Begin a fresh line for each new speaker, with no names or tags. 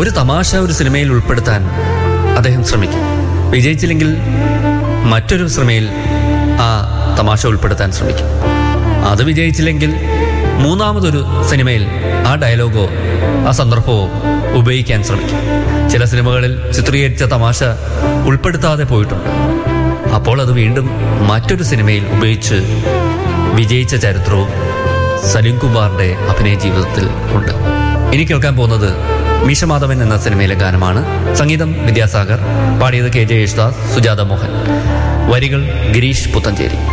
ഒരു തമാശ ഒരു സിനിമയിൽ ഉൾപ്പെടുത്താൻ അദ്ദേഹം ശ്രമിക്കും വിജയിച്ചില്ലെങ്കിൽ മറ്റൊരു സിനിമയിൽ ആ തമാശ ഉൾപ്പെടുത്താൻ ശ്രമിക്കും അത് വിജയിച്ചില്ലെങ്കിൽ മൂന്നാമതൊരു സിനിമയിൽ ആ ഡയലോഗോ ആ സന്ദർഭമോ ഉപയോഗിക്കാൻ ശ്രമിക്കും ചില സിനിമകളിൽ ചിത്രീകരിച്ച തമാശ ഉൾപ്പെടുത്താതെ പോയിട്ടുണ്ട് അപ്പോൾ അത് വീണ്ടും മറ്റൊരു സിനിമയിൽ ഉപയോഗിച്ച് വിജയിച്ച ചരിത്രവും സലീം കുമാറിന്റെ അഭിനയ ജീവിതത്തിൽ ഉണ്ട് ഇനി കേൾക്കാൻ പോകുന്നത് മീശമാധവൻ എന്ന സിനിമയിലെ ഗാനമാണ് സംഗീതം വിദ്യാസാഗർ പാടിയത് കെ ജെ യേശുദാസ് സുജാത മോഹൻ വരികൾ ഗിരീഷ് പുത്തഞ്ചേരി